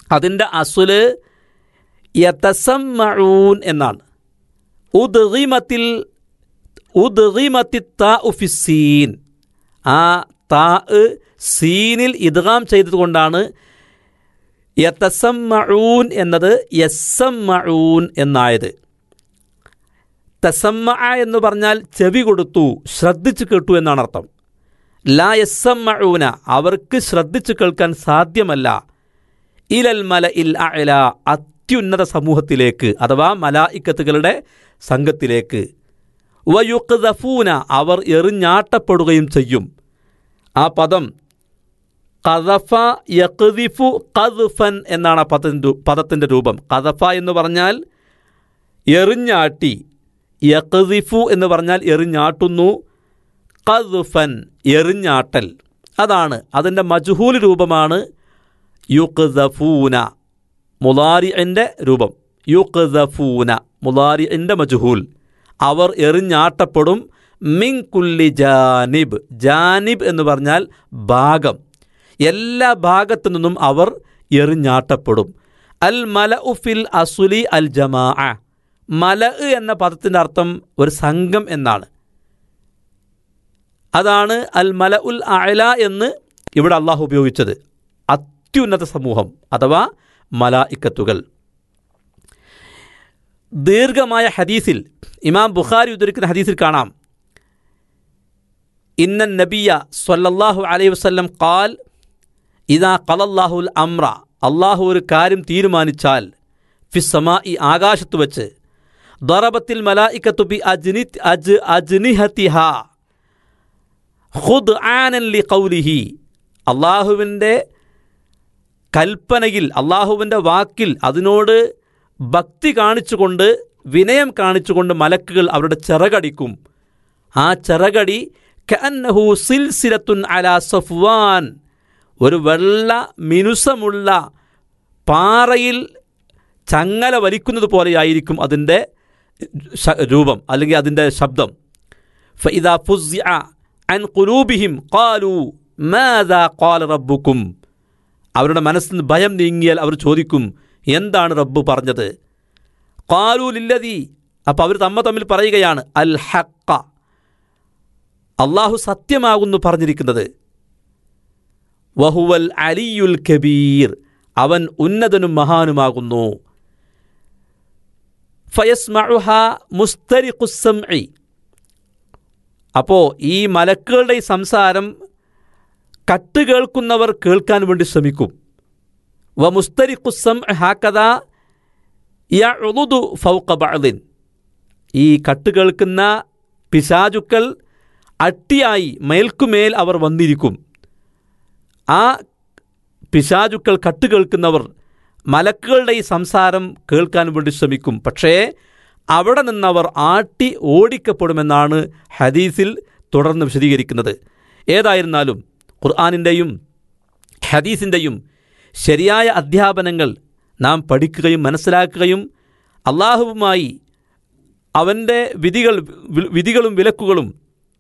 അതിൻ്റെ അസുല് യതസമ്മഊൻ എന്നാണ് ഉദ്ഗിമത്തിൽ ഉദ്ഗിമത്തി താ ഉഫിസീൻ ആ താ സീനിൽ ഇദ്ഗാം ചെയ്തതുകൊണ്ടാണ് യതസമ്മഊൻ എന്നത് യസ്സമ്മഊൻ എന്നായത് തസമ്മ എന്ന് പറഞ്ഞാൽ ചെവി കൊടുത്തു ശ്രദ്ധിച്ചു കേട്ടു എന്നാണ് അർത്ഥം ലാ യസ്സമ്മഊന അവർക്ക് ശ്രദ്ധിച്ചു കേൾക്കാൻ സാധ്യമല്ല ഇലൽ മല ഇൽ അല അത്യുന്നത സമൂഹത്തിലേക്ക് അഥവാ മലായിക്കത്തുകളുടെ സംഘത്തിലേക്ക് വയുക്തഫൂന അവർ എറിഞ്ഞാട്ടപ്പെടുകയും ചെയ്യും ആ പദം കദഫ യക്തിഫു കദ്ഫൻ എന്നാണ് ആ പദത്തിൻ്റെ പദത്തിൻ്റെ രൂപം കദഫ എന്ന് പറഞ്ഞാൽ എറിഞ്ഞാട്ടി യക്തിഫു എന്ന് പറഞ്ഞാൽ എറിഞ്ഞാട്ടുന്നു കദ്ഫൻ എറിഞ്ഞാട്ടൽ അതാണ് അതിൻ്റെ മജുഹൂൽ രൂപമാണ് യുക്തഫൂന മുലാരിൻ്റെ രൂപം യുക്തഫൂന മുലാരിൻ്റെ മജുഹൂൽ അവർ എറിഞ്ഞാട്ടപ്പെടും മിൻ കുല്ലി ജാനിബ് ജാനിബ് എന്ന് പറഞ്ഞാൽ ഭാഗം എല്ലാ ഭാഗത്തു നിന്നും അവർ എറിഞ്ഞാട്ടപ്പെടും അൽ മല ഉഫിൽ അസുലി അൽ ജമാ മല എന്ന പദത്തിൻ്റെ അർത്ഥം ഒരു സംഘം എന്നാണ് അതാണ് അൽ മല ഉൽ അല എന്ന് ഇവിടെ അള്ളാഹു ഉപയോഗിച്ചത് അത്യുന്നത സമൂഹം അഥവാ മലായിക്കത്തുകൾ ദീർഘമായ ഹദീസിൽ ഇമാം ബുഖാരി ഉദ്ധരിക്കുന്ന ഹദീസിൽ കാണാം ഇന്ന നബിയ സ്വല്ലല്ലാഹു അലൈഹി വസല്ലം ഖാൽ ഇതാ ഖലല്ലാഹുൽ അമ്ര അള്ളാഹു ഒരു കാര്യം തീരുമാനിച്ചാൽ ഫിസ്സമാ ഈ ആകാശത്ത് വെച്ച് ദറബത്തിൽ മലായിക്കത്തു ബി അജ്നി അജ് അജ്നിഹത്തിഹ ഖുദ് ആനൻ ലി ഖൗലിഹി അള്ളാഹുവിൻ്റെ കൽപ്പനയിൽ അള്ളാഹുവിൻ്റെ വാക്കിൽ അതിനോട് ഭക്തി കാണിച്ചുകൊണ്ട് വിനയം കാണിച്ചുകൊണ്ട് മലക്കുകൾ അവരുടെ ചിറകടിക്കും ആ ചിറകടി കഅന്നഹു സിൽസിലത്തുൻ അലാ സഫ്വാൻ ഒരു വെള്ള മിനുസമുള്ള പാറയിൽ ചങ്ങല വലിക്കുന്നത് പോലെയായിരിക്കും അതിൻ്റെ ശ- രൂപം അല്ലെങ്കിൽ അതിൻ്റെ ശബ്ദം ഫഇദാ ഫുസിഅ അൻ ഖുലൂബിഹിം ഖാലു മാദാ ഖാല റബ്ബുക്കും അവരുടെ മനസ്സിൽ നിന്ന് ഭയം നീങ്ങിയാൽ അവർ ചോദിക്കും എന്താണ് റബ്ബ് പറഞ്ഞത് ഖാലു ലില്ലതി അപ്പോൾ അവർ തമ്മ തമ്മിൽ പറയുകയാണ് അൽ ഹക്ക അള്ളാഹു സത്യമാകുന്നു പറഞ്ഞിരിക്കുന്നത് വഹുവൽ അലിയുൽ കബീർ അവൻ ഉന്നതനും മഹാനുമാകുന്നു ഫയസ്മഉഹ മുസ്തരിഖുസ്സംഇ അപ്പോൾ ഈ മലക്കുകളുടെ ഈ സംസാരം കട്ട് കേൾക്കുന്നവർ കേൾക്കാൻ വേണ്ടി ശ്രമിക്കും വ മുസ്തരിഖുസ്സം ഹാക്കഥ യഉദു ഫൗക ബഅദിൻ ഈ കട്ട് കേൾക്കുന്ന പിശാചുക്കൾ അട്ടിയായി മേൽക്കുമേൽ അവർ വന്നിരിക്കും ആ പിശാചുക്കൾ കട്ട് കേൾക്കുന്നവർ മലക്കുകളുടെ ഈ സംസാരം കേൾക്കാൻ വേണ്ടി ശ്രമിക്കും പക്ഷേ അവിടെ നിന്നവർ ആട്ടി ഓടിക്കപ്പെടുമെന്നാണ് ഹദീസിൽ തുടർന്ന് വിശദീകരിക്കുന്നത് ഏതായിരുന്നാലും ഖുർആാനിൻ്റെയും ഹദീസിൻ്റെയും ശരിയായ അധ്യാപനങ്ങൾ നാം പഠിക്കുകയും മനസ്സിലാക്കുകയും അള്ളാഹുവുമായി അവൻ്റെ വിധികൾ വി- വിധികളും വിലക്കുകളും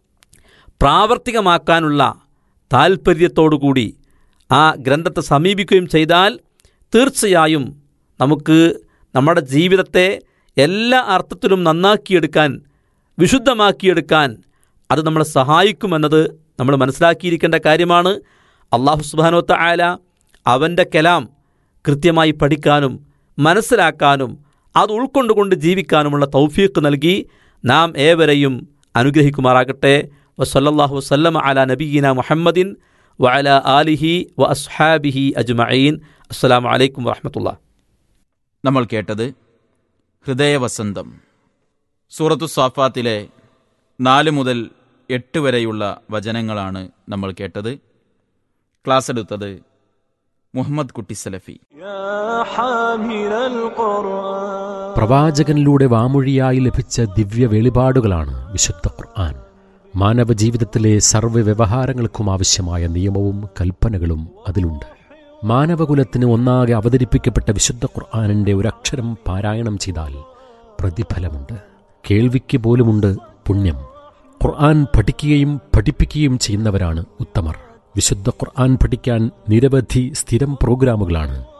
പ്രാവർത്തികമാക്കാനുള്ള താൽപ്പര്യത്തോടുകൂടി ആ ഗ്രന്ഥത്തെ സമീപിക്കുകയും ചെയ്താൽ തീർച്ചയായും നമുക്ക് നമ്മുടെ ജീവിതത്തെ എല്ലാ അർത്ഥത്തിലും നന്നാക്കിയെടുക്കാൻ വിശുദ്ധമാക്കിയെടുക്കാൻ അത് നമ്മളെ സഹായിക്കുമെന്നത് നമ്മൾ മനസ്സിലാക്കിയിരിക്കേണ്ട കാര്യമാണ് അള്ളാഹു സുബാനോത്ത ആല അവൻ്റെ കലാം കൃത്യമായി പഠിക്കാനും മനസ്സിലാക്കാനും അത് ഉൾക്കൊണ്ടുകൊണ്ട് ജീവിക്കാനുമുള്ള തൗഫീഖ് നൽകി നാം ഏവരെയും അനുഗ്രഹിക്കുമാറാകട്ടെ വസല്ലാഹു വസ്ലമ അല നബീന മുഹമ്മദിൻ വഅല ആലിഹി വ അസ്ഹാബിഹി അജ്മഈൻ അസ്സലാമു അലൈക്കും വറഹമത്തുള്ള നമ്മൾ കേട്ടത് ഹൃദയവസന്തം സൂറത്തു സാഫാത്തിലെ നാല് മുതൽ എട്ട് വരെയുള്ള വചനങ്ങളാണ് നമ്മൾ കേട്ടത് ക്ലാസ് എടുത്തത് മുഹമ്മദ് കുട്ടി സലഫി يا حامل القرآن പ്രവാചകനിലൂടെ വാമൊഴിയായി ലഭിച്ച ദിവ്യ വെളിപാടുകളാണ് വിശുദ്ധ ഖുർആൻ മാനവ ജീവിതത്തിലെ സർവ്വ വ്യവഹാരങ്ങൾക്കും ആവശ്യമായ നിയമവും കൽപ്പനകളും അതിലുണ്ട് മാനവകുലത്തിന് ഒന്നാകെ അവതരിപ്പിക്കപ്പെട്ട വിശുദ്ധ ഖുർആാനിൻ്റെ ഒരക്ഷരം പാരായണം ചെയ്താൽ പ്രതിഫലമുണ്ട് കേൾവിക്ക് പോലുമുണ്ട് പുണ്യം ഖുർആൻ പഠിക്കുകയും പഠിപ്പിക്കുകയും ചെയ്യുന്നവരാണ് ഉത്തമർ വിശുദ്ധ ഖുർആൻ പഠിക്കാൻ നിരവധി സ്ഥിരം പ്രോഗ്രാമുകളാണ്